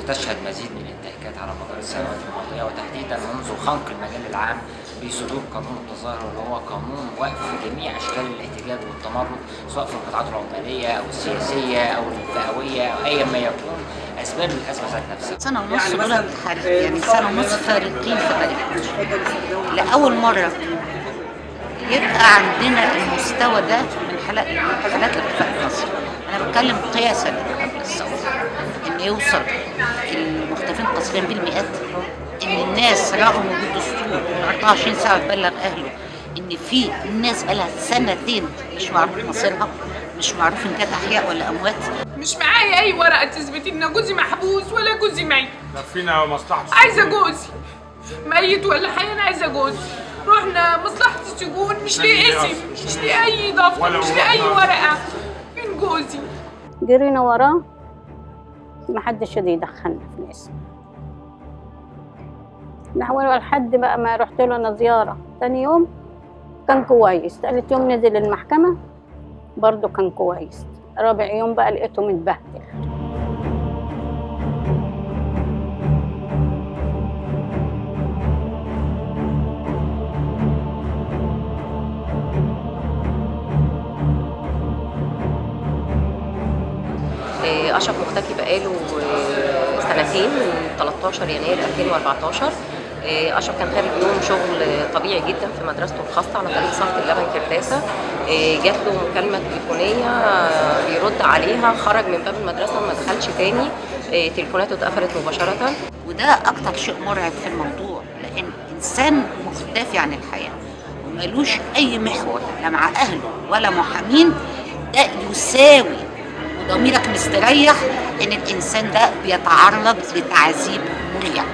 بتشهد مزيد من الانتهاكات على مدار السنوات الماضيه وتحديدا منذ خنق المجال العام بصدور قانون التظاهر اللي هو قانون وقف جميع اشكال الاحتجاج والتمرد سواء في القطاعات العماليه او السياسيه او الفئويه او ايا ما يكون اسباب الازمه ذات نفسها. سنة ونص دول حارق يعني سنة ونص فارقين في تاريخ مصر لأول مرة يبقى عندنا المستوى ده من حالات حالات اتفاق مصر أنا بتكلم قياسا قبل الثورة إن يوصل المختفين قسريا بالمئات إن الناس رغم وجود دستور 24 ساعة تبلغ أهله إن في ناس بقالها سنتين مش معروف مصيرها مش معروف إن كانت أحياء ولا أموات مش معايا اي ورقه تثبت ان جوزي محبوس ولا جوزي ميت لا فينا مصلحة عايزه جوزي ميت ولا حي انا عايزه جوزي رحنا مصلحه السجون مش ليه اسم مش ليه اي دفتر ولا مش ليه اي ورقة. ورقه فين جوزي جرينا وراه محدش يقدر يدخلنا في الاسم نحاول لحد بقى ما رحت له انا زياره تاني يوم كان كويس تالت يوم نزل المحكمه برضه كان كويس رابع يوم بقى لقيته متبهدل آه، أشرف مختفي بقاله آه، سنتين من 13 يناير 2014 آه، أشرف كان خارج يوم شغل آه، طبيعي جدا في مدرسته الخاصة على طريق صرف اللبن كرداسة آه، جات له مكالمة تليفونية آه، بيرد عليها خرج من باب المدرسة ما دخلش تاني آه، تليفوناته اتقفلت مباشرة وده اكتر شيء مرعب في الموضوع لان انسان مختفي عن الحياه ومالوش اي محور لا مع اهله ولا محامين ده يساوي وضميرك مستريح ان الانسان ده بيتعرض لتعذيب مريع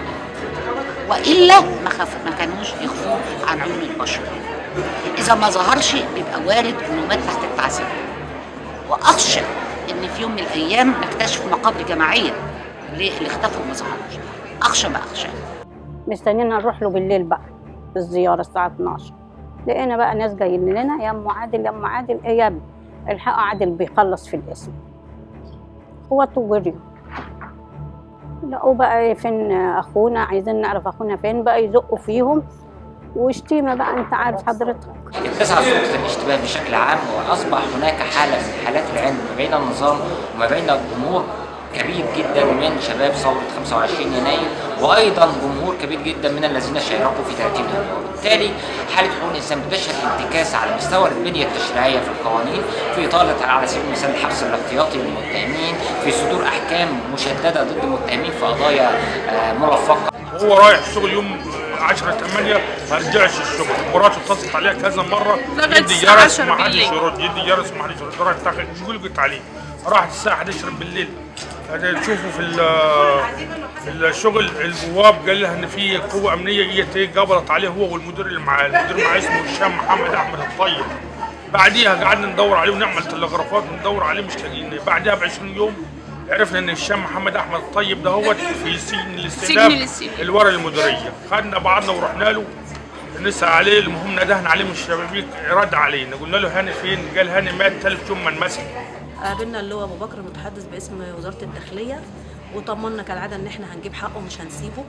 والا ما خف ما كانوش يخفوا عن عيون البشر اذا ما ظهرش بيبقى وارد انه مات تحت التعذيب واخشى ان في يوم من الايام نكتشف مقابر جماعيه ليه اللي اختفوا وما ظهروش اخشى ما اخشى مستنيين نروح له بالليل بقى في الزياره الساعه 12 لقينا بقى ناس جايين لنا يا ام عادل يا ام عادل ايه يا ابني الحقوا عادل بيخلص في الاسم اخواته جريوا لقوا بقى فين اخونا عايزين نعرف اخونا فين بقى يزقوا فيهم وشتيمه بقى انت عارف حضرتك اتسع سلطة الاشتباه بشكل عام وأصبح هناك حالة من حالات العند ما بين النظام وما بين الجمهور كبير جدا من شباب ثورة 25 يناير وأيضا جمهور كبير جدا من الذين شاركوا في 30 يونيو وبالتالي حالة حقوق الإنسان بتشهد انتكاس على مستوى البنية التشريعية في القوانين في إطالة على سبيل المثال الحبس الاحتياطي للمتهمين في صدور أحكام مشددة ضد المتهمين في قضايا آه، مرفقة وهو رايح الشغل يوم 10 8 ما رجعش الشغل مراته اتصلت عليها كذا مره لغاية يدي الساعة جرس 10 ما حدش بالليل. يرد يدي جرس ما حدش يرد راح تاخد قلقت عليه راحت الساعه 11 بالليل تشوفوا في ال- في الشغل البواب قال لها ان في قوه امنيه جت قبضت عليه هو والمدير اللي معاه المدير معاه اسمه هشام محمد احمد الطيب بعديها قعدنا ندور عليه ونعمل تلغرافات وندور عليه مش لاقيين بعدها ب 20 يوم عرفنا ان هشام محمد احمد الطيب ده هو في سجن الاستئناف الاستئناف. الورا المديريه خدنا بعضنا ورحنا له نسأل عليه المهم ندهنا عليه من الشبابيك رد علينا قلنا له هاني فين قال هاني مات ثالث يوم ما انمسك قابلنا اللي هو ابو بكر المتحدث باسم وزاره الداخليه وطمنا كالعاده ان احنا هنجيب حقه ومش هنسيبه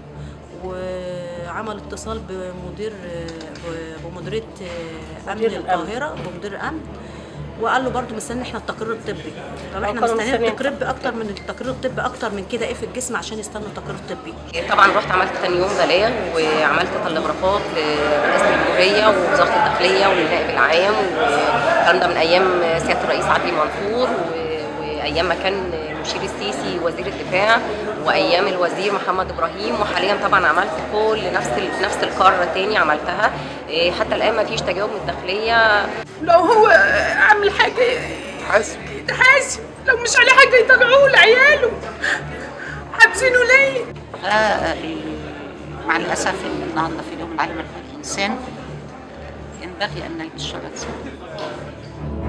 وعمل اتصال بمدير بمديريه امن القاهره بمدير امن وقال له برضه مستني احنا التقرير الطبي طب احنا مستنيين التقرير باكتر من التقرير الطبي اكتر من كده ايه في الجسم عشان يستنوا التقرير الطبي طبعا رحت عملت تاني يوم بلاغ وعملت تلغرافات لرئاسه الجمهوريه ووزاره الداخليه والنائب العام والكلام ده من ايام سياده الرئيس عدلي منصور و- وايام ما كان المشير السيسي وزير الدفاع وايام الوزير محمد ابراهيم وحاليا طبعا عملت كل نفس ال- نفس القاره تاني عملتها إيه، حتى الان ما فيش تجاوب من الداخليه لو هو عامل حاجه حاسب يتحاسب لو مش عليه حاجه يطلعوه لعياله حابسينه ليه مع الاسف ان النهارده في اليوم العالمي لحقوق الانسان ينبغي ان نلبس شرط سود